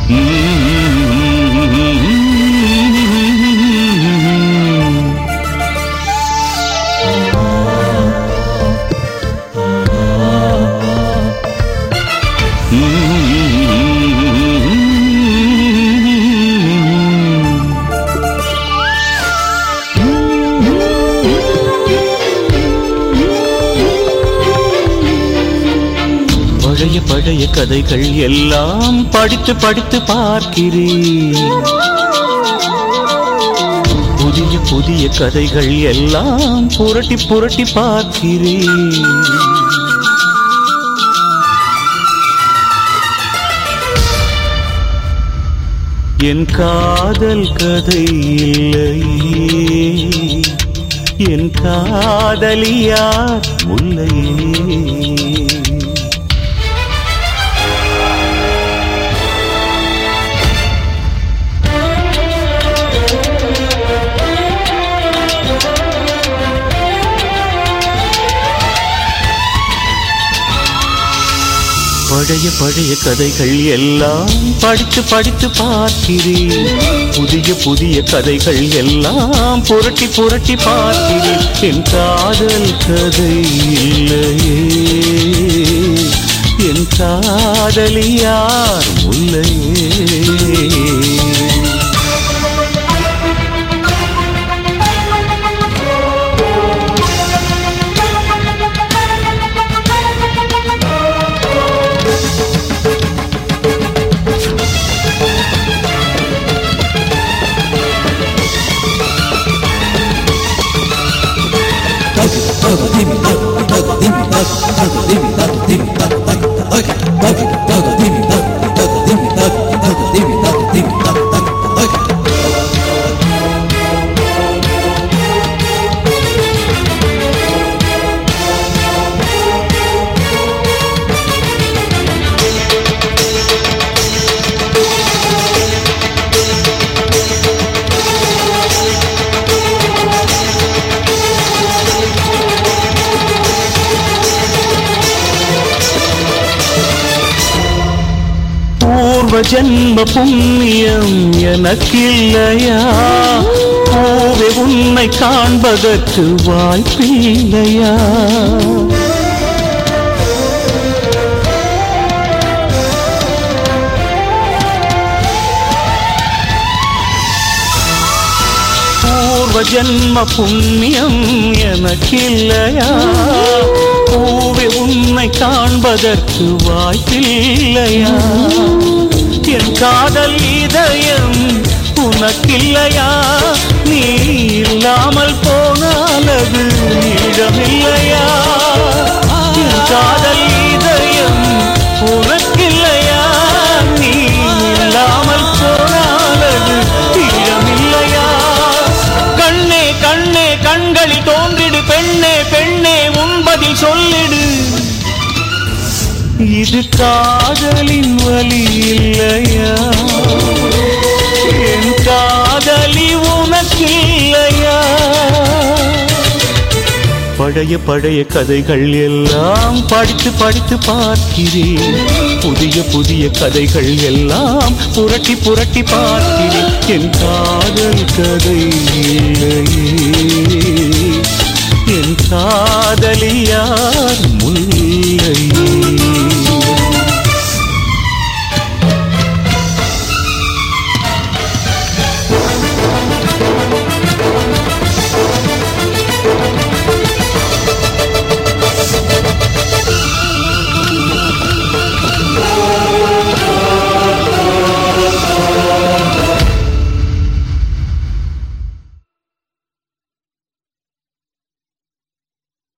பழைய பழைய கதைகள் எல்லாம் படித்து படித்து பார்க்கிறேன் புதிய புதிய கதைகள் எல்லாம் புரட்டி புரட்டி பார்க்கிறேன் என் காதல் கதை இல்லையே என் காதலியார் முல்லையே பழைய பழைய கதைகள் எல்லாம் படித்து படித்து பார்க்கிறேன் புதிய புதிய கதைகள் எல்லாம் புரட்டி புரட்டி பார்க்கிறேன் என் காதல் கதை இல்லையே என் காதலியார் முல்லையே பூர்வ ஜன்ம புண்ணியம் எனக்கில்லையா பூவே உன்னை காண்பதற்கு வாய்ப்பில்லையா பூர்வ ஜன்ம புண்ணியம் எனக்கில்லையா பூவே உன்னை காண்பதற்கு வாய்ப்பில்லையா என் காதல் இதயம் உனக்கில்லையா நீ இல்லாமல் போனால் அது இடமில்லையா என் காதல் இதயம் உனக்கில்லையா நீ இல்லாமல் போனால் அது இடமில்லையா கண்ணே கண்ணே கண்களில் தோன்றிடு பெண்ணே பெண்ணே உன்பதில் சொல்லிடு இது காதலின் வழி இல்லையா என் காதலி உனக்கில்லையா பழைய பழைய கதைகள் எல்லாம் படித்து படித்து பார்க்கிறேன் புதிய புதிய கதைகள் எல்லாம் புரட்டி புரட்டி பார்க்கிறேன் என் காதல் கதை இல்லையே என் காதலியார் முல்லையே